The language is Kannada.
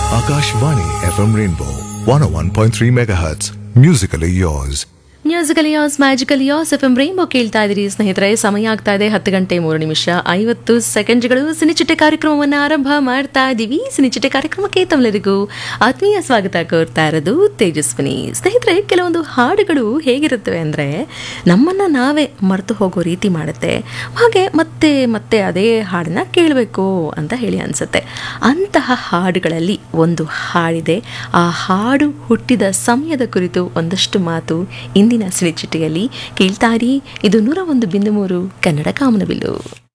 Akashvani FM Rainbow 101.3 MHz. Musically yours. Musical yours magical yours F M Rainbow ಕೇಳ್ತಾ ಇದ್ದೀರಿ ಸ್ನೇಹಿತರೆ ಸಮಯ ಆಗ್ತಾ ಇದೆ ಹತ್ತು ಗಂಟೆ ಮೂರು ನಿಮಿಷ ಐವತ್ತು ಸೆಕೆಂಡ್ಗಳು ಸಿನಿಚಿಟ್ಟೆ ಕಾರ್ಯಕ್ರಮವನ್ನು ಆರಂಭ ಮಾಡ್ತಾ ಇದ್ದೀವಿ ಸಿನಿಚಿಟ್ಟೆ ಕಾರ್ಯಕ್ರಮಕ್ಕೆ ತಮ್ಮೆಲ್ಲರಿಗೂ ಆತ್ಮೀಯ ಸ್ವಾಗತ ಕೋರ್ತಾ ಇರೋದು ತೇಜಸ್ವಿನಿ ಸ್ನೇಹಿತರೆ ಕೆಲವೊಂದು ಹಾಡುಗಳು ಹೇಗಿರುತ್ತವೆ ಅಂದರೆ ನಮ್ಮನ್ನು ನಾವೇ ಮರೆತು ಹೋಗೋ ರೀತಿ ಮಾಡುತ್ತೆ ಹಾಗೆ ಮತ್ತೆ ಮತ್ತೆ ಅದೇ ಹಾಡನ್ನ ಕೇಳಬೇಕು ಅಂತ ಹೇಳಿ ಅನಿಸುತ್ತೆ ಅಂತಹ ಹಾಡುಗಳಲ್ಲಿ ಒಂದು ಹಾಡಿದೆ ಆ ಹಾಡು ಹುಟ್ಟಿದ ಸಮಯದ ಕುರಿತು ಒಂದಷ್ಟು ಮಾತು ಇಂದಿನ ಸಿನಿಚಿಟ್ಟೆಯಲ್ಲಿ ಕೇಳ್ತಾರಿ ಇದು ನೂರ ಒಂದು ಬಿಂದು ಮೂರು ಕನ್ನಡ ಕಾಮನಬಿಲ್ಲು